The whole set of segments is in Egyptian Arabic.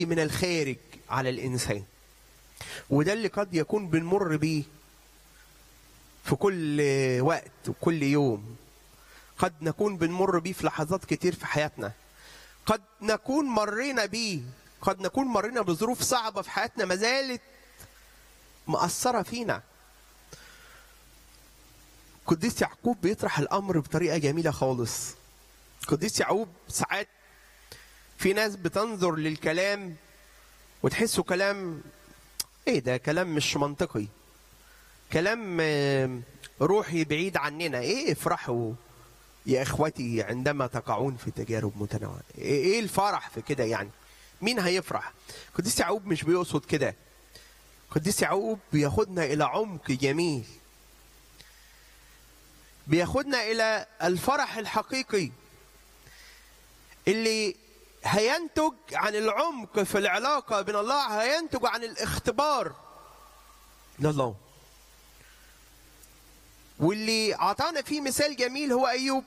من الخارج على الإنسان وده اللي قد يكون بنمر بيه في كل وقت وكل يوم قد نكون بنمر بيه في لحظات كتير في حياتنا قد نكون مرينا بيه قد نكون مرينا بظروف صعبة في حياتنا ما زالت مأثرة فينا قديس يعقوب بيطرح الأمر بطريقة جميلة خالص قديس يعقوب ساعات في ناس بتنظر للكلام وتحسه كلام ايه ده كلام مش منطقي كلام روحي بعيد عننا ايه افرحوا يا اخوتي عندما تقعون في تجارب متنوعه ايه الفرح في كده يعني مين هيفرح قديس يعقوب مش بيقصد كده قديس يعقوب بياخدنا الى عمق جميل بياخدنا الى الفرح الحقيقي اللي هينتج عن العمق في العلاقه بين الله هينتج عن الاختبار من الله واللي اعطانا فيه مثال جميل هو ايوب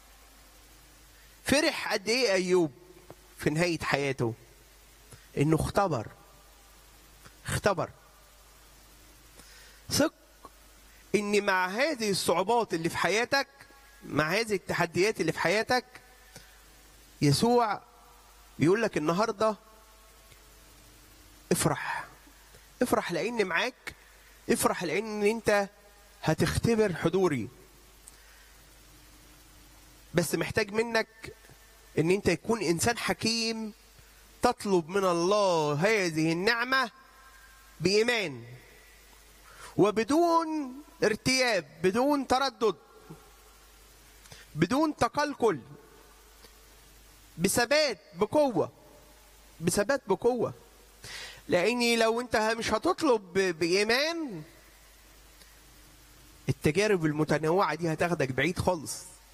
فرح قد ايه ايوب في نهايه حياته انه اختبر اختبر ثق ان مع هذه الصعوبات اللي في حياتك مع هذه التحديات اللي في حياتك يسوع بيقول لك النهارده افرح افرح لان معاك افرح لان انت هتختبر حضوري بس محتاج منك ان انت تكون انسان حكيم تطلب من الله هذه النعمه بايمان وبدون ارتياب بدون تردد بدون تقلقل بثبات بقوه بثبات بقوه لاني لو انت مش هتطلب بايمان التجارب المتنوعه دي هتاخدك بعيد خالص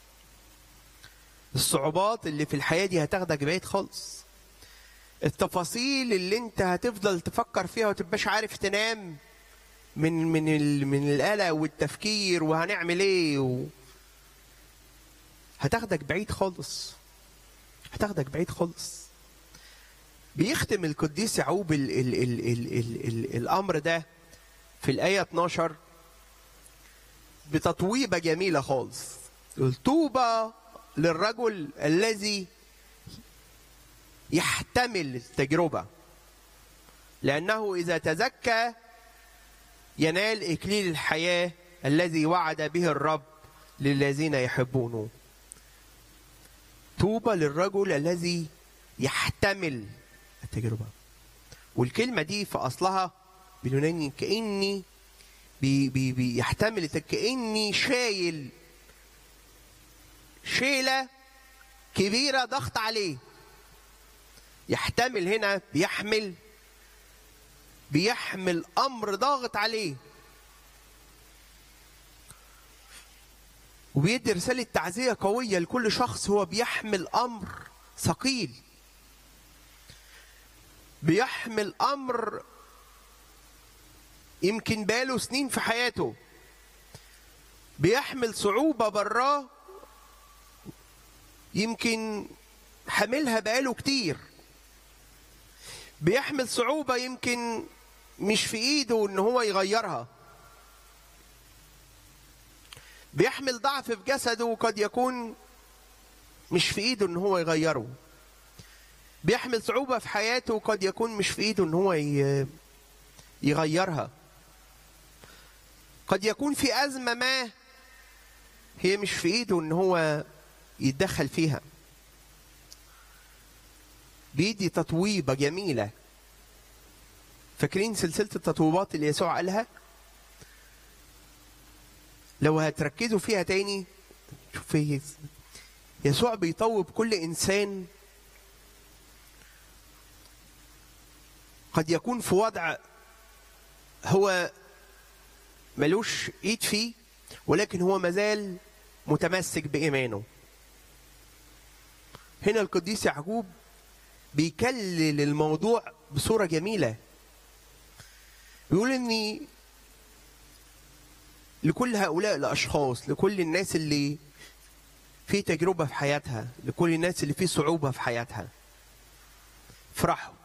الصعوبات اللي في الحياه دي هتاخدك بعيد خالص التفاصيل اللي انت هتفضل تفكر فيها وتبقاش عارف تنام من من ال من القلق والتفكير وهنعمل ايه و... هتاخدك بعيد خالص هتاخدك بعيد خالص بيختم القديس يعقوب ال ال ال ال ال ال الامر ده في الايه 12 بتطويبه جميله خالص طوبى للرجل الذي يحتمل التجربه لانه اذا تزكى ينال اكليل الحياه الذي وعد به الرب للذين يحبونه طوبى للرجل الذي يحتمل التجربه والكلمه دي في اصلها باليوناني كاني بي بي بيحتمل كاني شايل شيله كبيره ضغط عليه يحتمل هنا بيحمل بيحمل امر ضاغط عليه وبيدي رسالة تعزية قوية لكل شخص هو بيحمل أمر ثقيل بيحمل أمر يمكن باله سنين في حياته بيحمل صعوبة براه يمكن حاملها بقاله كتير بيحمل صعوبة يمكن مش في ايده ان هو يغيرها بيحمل ضعف في جسده وقد يكون مش في ايده ان هو يغيره بيحمل صعوبة في حياته وقد يكون مش في ايده ان هو يغيرها قد يكون في أزمة ما هي مش في ايده ان هو يتدخل فيها بيدي تطويبة جميلة فاكرين سلسلة التطويبات اللي يسوع قالها لو هتركزوا فيها تاني شوف يسوع بيطوب كل إنسان قد يكون في وضع هو ملوش ايد فيه ولكن هو مازال متمسك بإيمانه هنا القديس يعقوب بيكلل الموضوع بصورة جميلة بيقول اني لكل هؤلاء الاشخاص لكل الناس اللي في تجربة في حياتها لكل الناس اللي في صعوبة في حياتها افرحوا